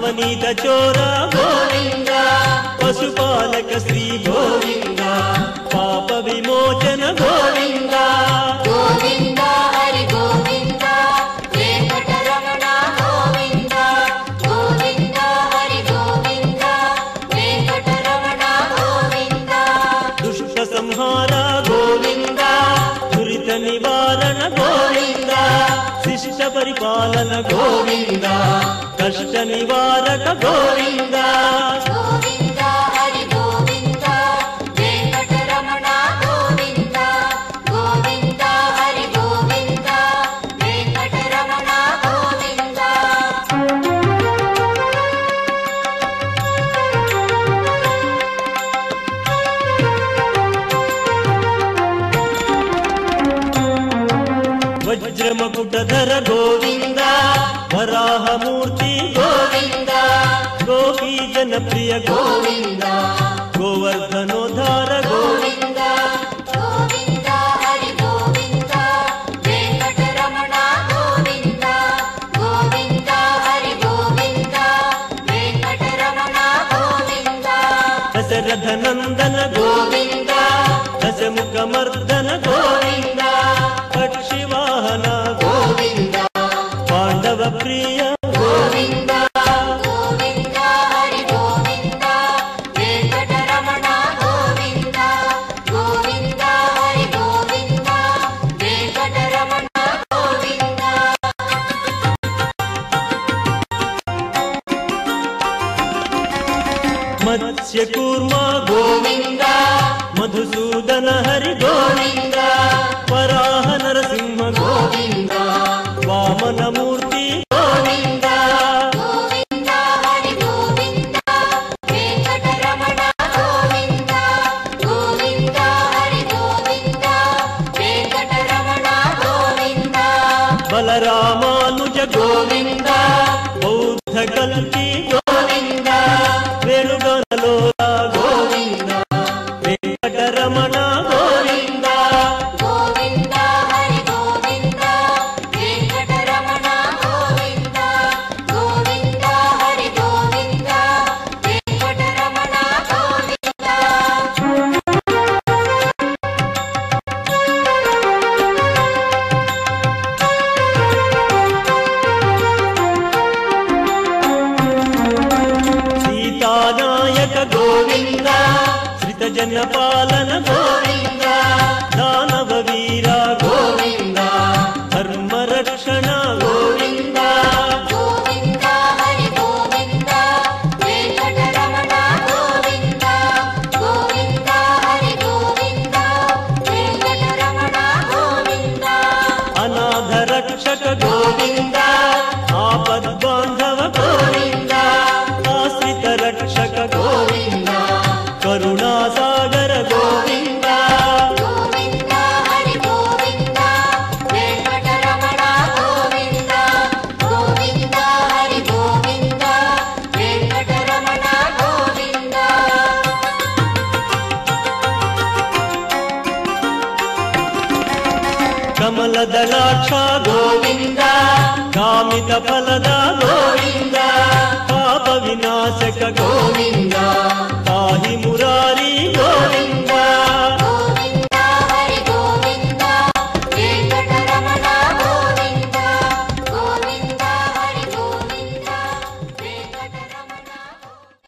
నవనీత చోర గోవింద పశుపాలక శ్రీ గోవింద పాప విమోచన గోవింద గోవింద హరి గోవింద వెంకటరమణ గోవింద గోవింద హరి గోవింద వెంకటరమణ గోవింద దుష్ట సంహార గోవింద దురిత నివారణ గోవింద శిష్ట పరిపాలన గోవింద కష్ట నివారక గోవింద గోవింద హరి గోవింద వెంకటరమణ గోవింద గోవింద హరి గోవింద వెంకటరమణ గోవింద వజ్రమకుటధర గోవింద వరాహమూర్తి గోవింద గోపీ జనప్రియ గోవింద గోవర్ధనోధార గోవింద గోవింద హరి గోవింద వెంకటరమణ గోవింద గోవింద హరి గోవింద వెంకటరమణ గోవింద దశరథ నందన గోవింద దశముఖమర్దన గోవింద పక్షివాహన గోవింద పాండవ ప్రియ గోవింద గోవింద హరి గోవింద వెంకటరమణ గోవింద గోవింద హరి గోవింద వెంకటరమణ గోవింద మత్స్య కూర్మ గోవింద మధుసూదన హరి గోవింద వరాహ నరసింహ గోవింద వామనమూర్తి గోవింద గోవింద హరి గోవింద వెంకటరమణ గోవింద గోవింద హరి గోవింద వెంకటరమణ గోవింద బలరామానుజ గోవింద బౌద్ధ కల్కి గోవింద వేణుగణలోల గోవింద వెంకటరమణ గోవింద గోవింద హరి గోవింద వెంకటరమణ గోవింద గోవింద హరి గోవింద వెంకటరమణ గోవింద సీతానాయక గోవింద శ్రితజన పాలన గోవింద దానవ వీర గోవింద ధర్మ రక్షణ గోవింద గోవింద హరి గోవింద వెంకటరమణ గోవింద గోవింద హరి గోవింద వెంకటరమణ గోవింద అనాథ రక్షక గోవింద ఆపద్బాంధవ గోవింద ఆశ్రిత రక్షక గోవింద కరుణాసాగర గోవింద గోవింద హరి గోవింద వెంకటరమణ గోవింద గోవింద హరి గోవింద వెంకటరమణ గోవింద కమలదళాక్ష గోవింద కామిత ఫలద గోవింద పాప వినాశక గోవింద